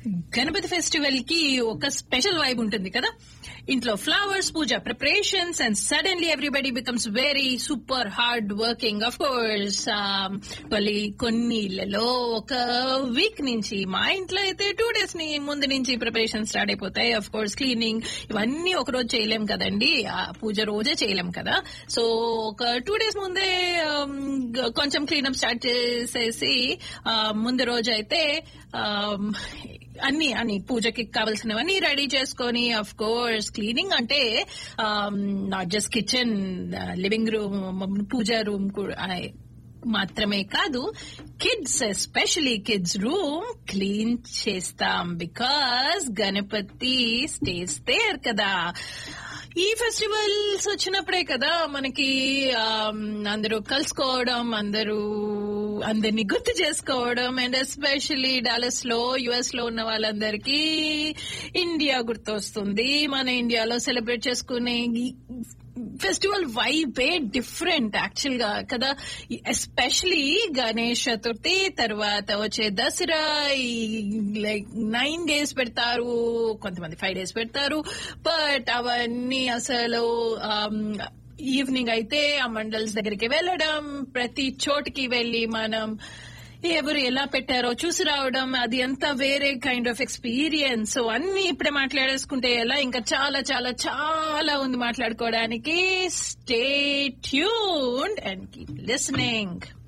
Ganapati festival కి ఒక special vibe ఉంటుంది కదా ఇంట్లో flowers puja preparations and suddenly everybody becomes very super hard working of course కొన్ని కొన్ని ఇళ్లలో ఒక వీక్ నుంచి మా ఇంట్లో అయితే టూ డేస్ ని ముందు నుంచి ప్రిపరేషన్ స్టార్ట్ అయిపోతాయి అఫ్ కోర్స్ క్లీనింగ్ ఇవన్నీ ఒక రోజు చేయలేం కదండి ఆ పూజ రోజే చేయలేం కదా సో ఒక టూ డేస్ ముందే um, కొంచెం క్లీనప్ స్టార్ట్ చేసేసి uh, ముందు రోజు అయితే um, అన్ని అన్ని పూజకి కావాల్సినవన్నీ రెడీ చేసుకొని అఫ్ కోర్స్ క్లీనింగ్ అంటే not just kitchen living room puja room మాత్రమే కాదు kids especially kids room clean చేస్తాం బికాస్ గణపతి స్టేజ్ దేర్ కదా ఈ ఫెస్టివల్స్ వచ్చినప్పుడే కదా మనకి ఆమ్, అందరూ కలుసుకోవడం అందరూ అందరినీ గుర్తు చేసుకోవడం అండ్ ఎస్పెషల్లీ డాలస్ లో యుఎస్ లో ఉన్న వాళ్ళందరికీ ఇండియా గుర్తొస్తుంది మన ఇండియాలో సెలబ్రేట్ చేసుకునే ఈ ఫెస్టివల్ వైబే డిఫరెంట్ యాక్చువల్ గా కదా ఎస్పెషలీ గణేష్ చతుర్థి తర్వాత వచ్చే దసరా ఈ లైక్ నైన్ డేస్ పెడతారు కొంతమంది ఫైవ్ డేస్ పెడతారు బట్ అవన్నీ అసలు ఈవినింగ్ అయితే ఆ మండల్స్ దగ్గరికి వెళ్ళడం ప్రతి చోటుకి వెళ్ళి మనం ఎవరు ఎలా పెట్టారో చూసి రావడం అది అంతా వేరే కైండ్ ఆఫ్ ఎక్స్పీరియన్స్ సో అన్ని ఇప్పుడే మాట్లాడేసుకుంటే ఎలా ఇంకా చాలా చాలా చాలా ఉంది మాట్లాడుకోవడానికి stay tuned and keep listening